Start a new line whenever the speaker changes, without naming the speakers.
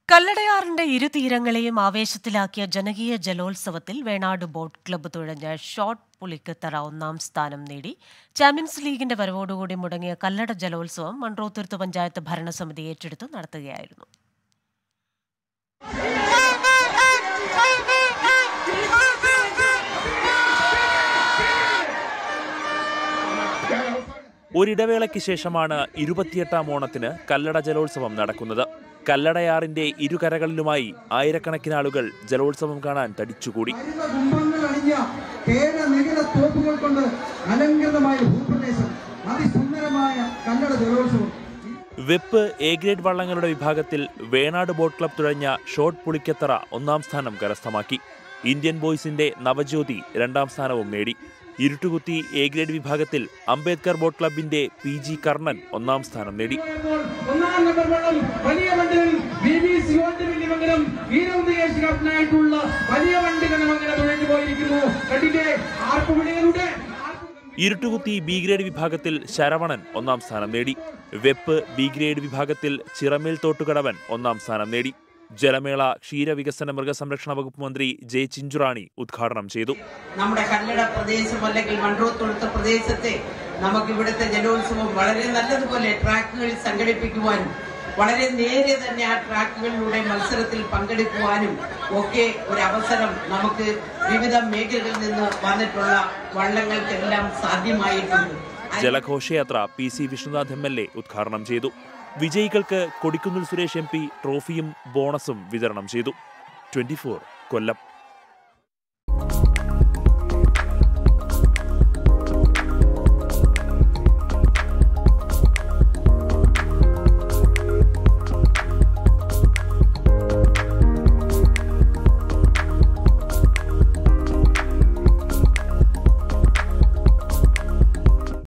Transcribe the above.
കല്ലടയാറിന്റെ ഇരു തീരങ്ങളെയും ആവേശത്തിലാക്കിയ ജനകീയ ജലോത്സവത്തിൽ വേണാട് ബോട്ട് ക്ലബ്ബ് തുഴഞ്ഞ ഷോട്ട് പുലിക്കത്തറ ഒന്നാം സ്ഥാനം നേടി ചാമ്പ്യൻസ് ലീഗിന്റെ വരവോടുകൂടി മുടങ്ങിയ കല്ലട ജലോത്സവം മൺട്രോത്തുരുത്ത് പഞ്ചായത്ത് ഭരണസമിതി ഏറ്റെടുത്ത് നടത്തുകയായിരുന്നു
ഒരിടവേളയ്ക്ക് ശേഷമാണ് ഇരുപത്തിയെട്ടാം ഓണത്തിന് കല്ലട ജലോത്സവം നടക്കുന്നത് കല്ലടയാറിന്റെ ഇരുകരകളിലുമായി ആയിരക്കണക്കിന് ആളുകൾ ജലോത്സവം കാണാൻ തടിച്ചുകൂടി
ഹരിത കുംഭങ്ങൾ അണിഞ്ഞ കേര നികിട തോപ്പുകൾ കൊണ്ട് അലങ്കൃതമായ ഭൂപ്രദേശം അതിസുന്ദരമായ കല്ലട ജലോത്സവം
വെപ്പ് എ ഗ്രേഡ് വള്ളങ്ങളുടെ വിഭാഗത്തിൽ വേണാട് ബോട്ട് ക്ലബ് തുഴഞ്ഞ ഷോട്ട് പുളിക്കത്തറ ഒന്നാം സ്ഥാനം കരസ്ഥമാക്കി ഇന്ത്യൻ ബോയ്സിന്റെ നവജ്യോതി രണ്ടാം സ്ഥാനവും നേടി ഇരുട്ടുകുത്തി എ ഗ്രേഡ് വിഭാഗത്തിൽ അംബേദ്കർ ബോട്ട് ക്ലബിന്റെ പി ജി കർണൻ ഒന്നാം സ്ഥാനം നേടി
ഇപ്പോൾ ഒന്നാം നമ്പർ വള്ളം വലിയ വണ്ടികളിൽ ബി ബി സി ഓട്ടിന്റെ മംഗലം വീരമുദ്ദേശ കപ്പിനായിട്ടുള്ള വലിയ വണ്ടികളും അങ്ങനെ തുഴഞ്ഞു പോയിരിക്കുന്നു കണ്ടില്ലേ ആർപ്പുവിളികളുടെ
ഇരുട്ടുകുത്തി ബി ഗ്രേഡ് വിഭാഗത്തിൽ ശരവണൻ ഒന്നാം സ്ഥാനം നേടി വെപ്പ് ബി ഗ്രേഡ് വിഭാഗത്തിൽ ചിറമേൽ തോട്ടുകടവൻ ഒന്നാം സ്ഥാനം നേടി ജലമേള ക്ഷീരവികസന മൃഗസംരക്ഷണ വകുപ്പ് മന്ത്രി ജെ ചിഞ്ചുറാണി ഉദ്ഘാടനം ചെയ്തു
നമ്മുടെ കല്ലട പ്രദേശം അല്ലെങ്കിൽ മൺട്രോത്തൊടുത്ത പ്രദേശത്തെ നമുക്ക് ഇവിടുത്തെ ജലോത്സവം വളരെ നല്ലതുപോലെ ട്രാക്കുകൾ സംഘടിപ്പിക്കുവാനും വളരെ നേരെ തന്നെ ആ ട്രാക്കുകളിലൂടെ മത്സരത്തിൽ പങ്കെടുക്കുവാനും ഒക്കെ ഒരു അവസരം നമുക്ക് വിവിധ മേഖലകളിൽ നിന്ന് വന്നിട്ടുള്ള വള്ളങ്ങൾക്കെല്ലാം സാധ്യമായിട്ടുണ്ട്
ജലഘോഷയാത്ര P C Vishnunath M L A ഉദ്ഘാടനം ചെയ്തു വിജയികൾക്ക് കൊടിക്കുന്നിൽ സുരേഷ് എം പി ട്രോഫിയും ബോണസും വിതരണം ചെയ്തു ട്വന്റി കൊല്ലം